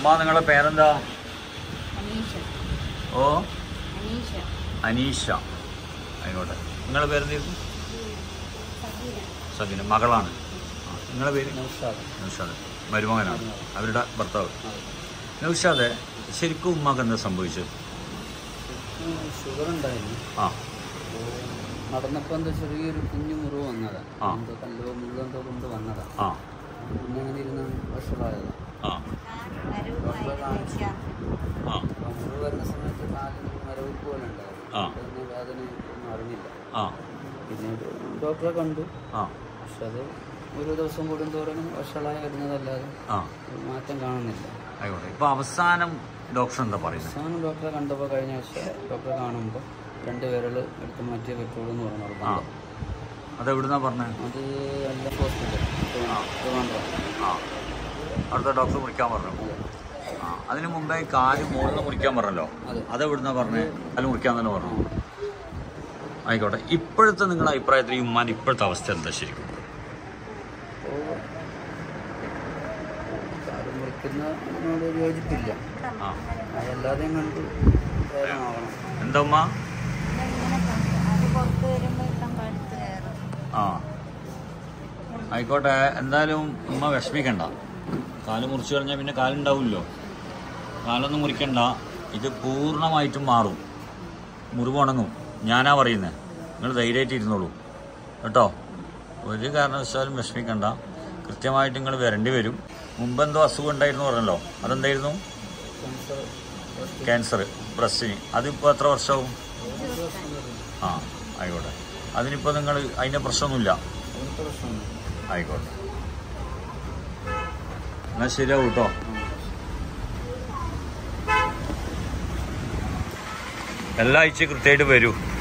ഉമ്മ നിങ്ങളുടെ പേരെന്താ അനീഷ ഓ അനീഷ അനീഷ ആയിക്കോട്ടെ നിങ്ങളുടെ പേരെന്തായിരുന്നു സബീന സബീന മകളാണ് ആ, നിങ്ങളുടെ പേര് നൗഷാദ് നൗഷാദ് മരുമകനാണ് അവരുടെ ഭർത്താവ് നൗഷാദെ ശരിക്കും ഉമ്മക്ക് എന്താ സംഭവിച്ചത് ഷുഗർ ഉണ്ടായിരുന്നു ആ അപ്പോൾ നടന്നപ്പോൾ എന്തോ ചെറിയൊരു കുഞ്ഞു മുറിവ് വന്നതാണ് ആ. എന്തോ കല്ലോ മുള്ളെന്തോ കൊണ്ട് വന്നതാണ് ആ പിന്നെ അങ്ങനെ ഇരുന്ന് വഷളായതാണ് ആ ഡോക്ടറെ കാണിച്ചു ആ അപ്പോൾ മുറിവ് വരുന്ന സമയത്ത് കാലിന് മരവിപ്പ് പോലെ ഉണ്ടായിരുന്നു ആ. അതിന് വേദന ഒന്നും അറിഞ്ഞില്ല ആ പിന്നെ ഒരു ഡോക്ടറെ കണ്ടു ആ പക്ഷെ അത് ഒരു ദിവസം കൂടുന്തോറും വഷളായി വരുന്നതല്ലാതെ ആ ഒരു മാറ്റം കാണുന്നില്ല ആയിക്കോട്ടെ ഇപ്പൊ അവസാനം ഡോക്ടർ എന്താ പറയുന്നത് അവസാനം ഡോക്ടറെ കണ്ടപ്പോൾ കഴിഞ്ഞ ആഴ്ച ഡോക്ടറെ കാണുമ്പോൾ രണ്ട് വിരൽ എടുത്ത് മാറ്റിയേ പറ്റുള്ളൂ എന്ന് പറഞ്ഞു ആ നിർബന്ധം അതെവിടുന്നാ പറഞ്ഞത് അത് എല്ലാ ഹോസ്പിറ്റൽ ട്രിവാൻഡ്രം ആ അടുത്ത ഡോക്ടർ മുറിക്കാൻ പറഞ്ഞു ആ അതിന് മുമ്പേ കാല് മുകളിൽ മുറിക്കാൻ പറഞ്ഞല്ലോ അതെ. അതെവിടുന്നാ പറഞ്ഞത് കാല് മുറിക്കാൻ തന്നെ പറഞ്ഞു ആയിക്കോട്ടെ ഇപ്പോഴത്തെ നിങ്ങളുടെ അഭിപ്രായത്തിൽ ഈ ഉമ്മാൻ്റെ ഇപ്പോഴത്തെ അവസ്ഥ എന്താ ശരിക്കും അപ്പോൾ കാല് മുറിക്കുന്നതിനോട് യോജിപ്പില്ല ആ അതല്ലാതെയും കണ്ട് വേഗമാവണം എന്താ ഉമ്മ ഇങ്ങനെ കണ്ടു അത് പുറത്ത് വരുമ്പോൾ ഇപ്പം കഴുത്ത് കയറും ആ ആയിക്കോട്ടെ എന്തായാലും ഉമ്മ വിഷമിക്കണ്ട കാല് മുറിച്ചു കഴിഞ്ഞാൽ പിന്നെ കാലുണ്ടാവില്ലോ കാലൊന്നും മുറിക്കണ്ട ഇത് പൂർണ്ണമായിട്ടും മാറും മുറിവ് ഉണങ്ങും ഞാനാ പറയുന്നത് നിങ്ങൾ ധൈര്യമായിട്ട് ഇരുന്നോളൂ കേട്ടോ ഒരു കാരണവശാലും വിഷമിക്കണ്ട കൃത്യമായിട്ട് നിങ്ങൾ വരേണ്ടി വരും മുമ്പെന്തോ അസുഖം ഉണ്ടായിരുന്നു പറഞ്ഞല്ലോ അതെന്തായിരുന്നു ക്യാൻസർ ക്യാൻസർ ബ്രസ്റ്റിന് അതിപ്പോൾ എത്ര വർഷവും ആ ആയിക്കോട്ടെ അതിനിപ്പോൾ നിങ്ങൾ അതിൻ്റെ പ്രശ്നമൊന്നുമില്ല അങ്ങനത്തെ പ്രശ്നമൊന്നും ആയിക്കോട്ടെ എന്നാൽ ശരിയാവും കേട്ടോ എല്ലാ ആഴ്ചയും കൃത്യമായിട്ട് വരൂ